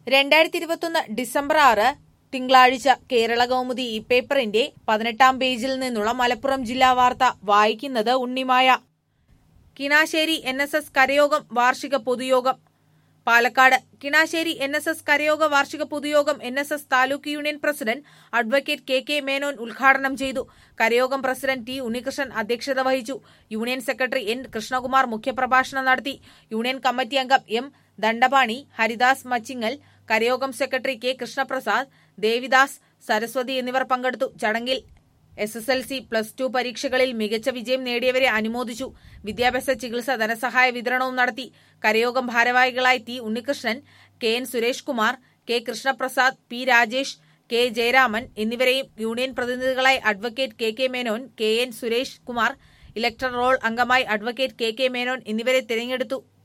രണ്ടായിരത്തി ഇരുപത്തൊന്ന് ഡിസംബർ ആറ് തിങ്കളാഴ്ച കേരള കൗമുദി ഈ പേപ്പറിന്റെ പതിനെട്ടാം പേജിൽ നിന്നുള്ള മലപ്പുറം ജില്ലാ വാർത്ത വായിക്കുന്നത് Unnimaya Kinassery N S S കരയോഗം വാർഷിക പൊതുയോഗം Palakkad Kinassery N S S കരയോഗ വാർഷിക പൊതുയോഗം N S S taluk union president advocate K K Menon ഉദ്ഘാടനം ചെയ്തു കരയോഗം പ്രസിഡന്റ് ടി ഉണ്ണികൃഷ്ണൻ അധ്യക്ഷത വഹിച്ചു യൂണിയൻ സെക്രട്ടറി എൻ കൃഷ്ണകുമാർ മുഖ്യപ്രഭാഷണം നടത്തി യൂണിയൻ കമ്മിറ്റി അംഗം എം ദണ്ഡപാണി ഹരിദാസ് മച്ചിങ്ങൽ കരയോഗം സെക്രട്ടറി കെ കൃഷ്ണപ്രസാദ് ദേവിദാസ് സരസ്വതി എന്നിവർ പങ്കെടുത്തു ചടങ്ങിൽ S S L C plus two പരീക്ഷകളിൽ മികച്ച വിജയം നേടിയവരെ അനുമോദിച്ചു വിദ്യാഭ്യാസ ചികിത്സ ധനസഹായ വിതരണവും നടത്തി കരയോഗം ഭാരവാഹികളായി T Unnikrishnan K N Suresh Kumar K Krishnaprasad P Rajesh K Jayaraman എന്നിവരെയും യൂണിയൻ പ്രതിനിധികളായി advocate K K Menon K N Suresh Kumar elector roll അംഗമായി അഡ്വക്കേറ്റ് കെ കെ മേനോൻ എന്നിവരെ തിരഞ്ഞെടുത്തു